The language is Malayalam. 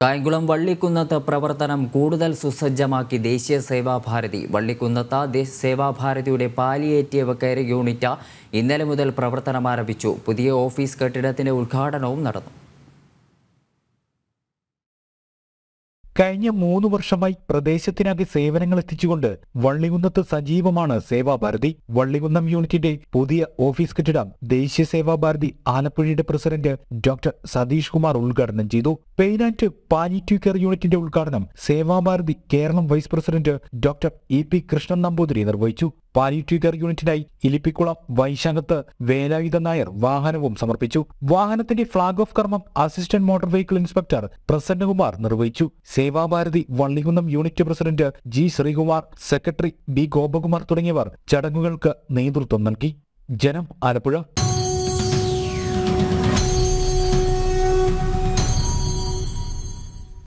കായംകുളം വള്ളിക്കുന്നത്ത് പ്രവർത്തനം കൂടുതൽ സുസജ്ജമാക്കി ദേശീയ സേവാഭാരതി വള്ളിക്കുന്നത്ത് ദേ- സേവാഭാരതിയുടെ പാലിയേറ്റീവ് കെയർ യൂണിറ്റ് ഇന്നലെ മുതൽ പ്രവർത്തനം ആരംഭിച്ചു പുതിയ ഓഫീസ് കെട്ടിടത്തിന്റെ ഉദ്ഘാടനവും നടന്നു കഴിഞ്ഞ മൂന്ന് വർഷമായി പ്രദേശത്തിനാകെ സേവനങ്ങൾ എത്തിച്ചുകൊണ്ട് വള്ളികുന്നത്ത് സജീവമാണ് സേവാഭാരതി വള്ളികുന്നം യൂണിറ്റിന്റെ പുതിയ ഓഫീസ് കെട്ടിടം ദേശീയ സേവാഭാരതി ആലപ്പുഴയുടെ പ്രസിഡന്റ് ഡോക്ടർ സതീഷ് കുമാർ ഉദ്ഘാടനം ചെയ്തു പെയിൻ ആൻഡ് പാലിറ്റീവ് കെയർ യൂണിറ്റിന്റെ ഉദ്ഘാടനം Seva Bharati Kerala vice president doctor E P Krishnan Namboothiri നിർവഹിച്ചു പാലിറ്റീവ് കെയർ യൂണിറ്റിനായി ഇലിപ്പിക്കുളം വൈശാഖത്ത് വേലായുധ നായർ വാഹനവും സമർപ്പിച്ചു വാഹനത്തിന്റെ ഫ്ളാഗ് ഓഫ് കർമ്മം assistant motor vehicle inspector Prasannakumar നിർവഹിച്ചു Seva Bharati Vallikunnam unit president G Sreekumar secretary B Gopakumar തുടങ്ങിയവർ ചടങ്ങുകൾക്ക് നേതൃത്വം നൽകി ജനം ആലപ്പുഴ